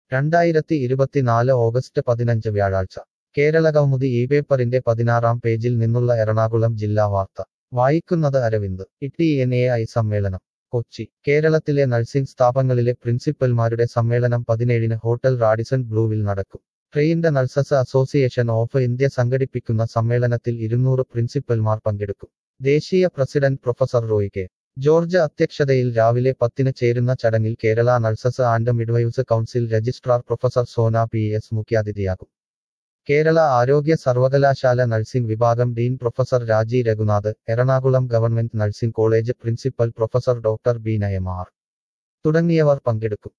രണ്ടായിരത്തി ഇരുപത്തിനാല് ഓഗസ്റ്റ് പതിനഞ്ച് വ്യാഴാഴ്ച കേരളകൗമുദി ഈ പേപ്പറിന്റെ പതിനാറാം പേജിൽ നിന്നുള്ള എറണാകുളം ജില്ലാ വാർത്ത വായിക്കുന്നത് Aravind Itty N A I സമ്മേളനം കൊച്ചി കേരളത്തിലെ നഴ്സിംഗ് സ്ഥാപനങ്ങളിലെ പ്രിൻസിപ്പൽമാരുടെ സമ്മേളനം പതിനേഴിന് ഹോട്ടൽ റാഡിസൺ ബ്ലൂവിൽ നടക്കും trained nurses association of India സംഘടിപ്പിക്കുന്ന സമ്മേളനത്തിൽ ഇരുന്നൂറ് പ്രിൻസിപ്പൽമാർ പങ്കെടുക്കും ദേശീയ president professor Roy K George അധ്യക്ഷതയിൽ രാവിലെ പത്തിന് ചേരുന്ന ചടങ്ങിൽ Kerala nurses and midwives council registrar professor Sona P S മുഖ്യാതിഥിയാകും കേരള ആരോഗ്യ സർവകലാശാല നഴ്സിംഗ് വിഭാഗം dean professor Raji Raghunath Ernakulam government nursing college principal professor doctor B നയമാർ തുടങ്ങിയവർ പങ്കെടുക്കും